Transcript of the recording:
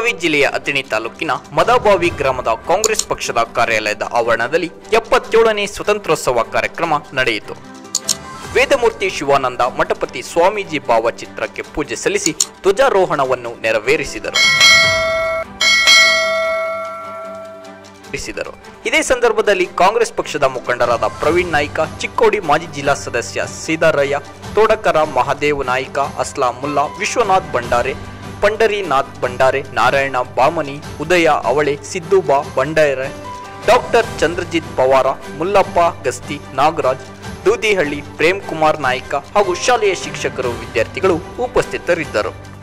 ಬೆಳಗಾವಿ ಜಿಲ್ಲೆಯ ಅಥಣಿ ತಾಲೂಕಿನ ಮದಬಾವಿ ಗ್ರಾಮದ ಕಾಂಗ್ರೆಸ್ ಪಕ್ಷದ ಕಾರ್ಯಾಲಯದ ಆವರಣದಲ್ಲಿ ಎಪ್ಪತ್ತೇಳನೇ ಸ್ವತಂತ್ರೋತ್ಸವ ಕಾರ್ಯಕ್ರಮ ನಡೆಯಿತು ವೇದಮೂರ್ತಿ ಶಿವಾನಂದ ಮಠಪತಿ ಸ್ವಾಮೀಜಿ ಭಾವಚಿತ್ರಕ್ಕೆ ಪೂಜೆ ಸಲ್ಲಿಸಿ ಧ್ವಜಾರೋಹಣವನ್ನು ನೆರವೇರಿಸಿದರು ತಿಳಿಸಿದರು ಇದೇ ಸಂದರ್ಭದಲ್ಲಿ ಕಾಂಗ್ರೆಸ್ ಪಕ್ಷದ ಮುಖಂಡರಾದ ಪ್ರವೀಣ್ ನಾಯ್ಕ ಚಿಕ್ಕೋಡಿ ಮಾಜಿ ಜಿಲ್ಲಾ ಸದಸ್ಯ ಸೀದಾರಯ್ಯ ತೋಡಕರ ಮಹಾದೇವ್ ನಾಯ್ಕ ಅಸ್ಲಾಂ ಮುಲ್ಲಾ ವಿಶ್ವನಾಥ್ ಭಂಡಾರೆ ಪಂಡರಿನಾಥ್ ಭಂಡಾರೆ ನಾರಾಯಣ ಬಾಮನಿ ಉದಯ ಅವಳೆ ಸಿದ್ದುಬಾ ಭಂಡಾರೆ ಡಾಕ್ಟರ್ ಚಂದ್ರಜಿತ್ ಪವಾರ ಮುಲ್ಲಪ್ಪ ಗಸ್ತಿ ನಾಗರಾಜ್ ದೂದಿಹಳ್ಳಿ ಪ್ರೇಮ್ ಕುಮಾರ್ ನಾಯ್ಕ ಹಾಗೂ ಶಾಲೆಯ ಶಿಕ್ಷಕರು ವಿದ್ಯಾರ್ಥಿಗಳು ಉಪಸ್ಥಿತರಿದ್ದರು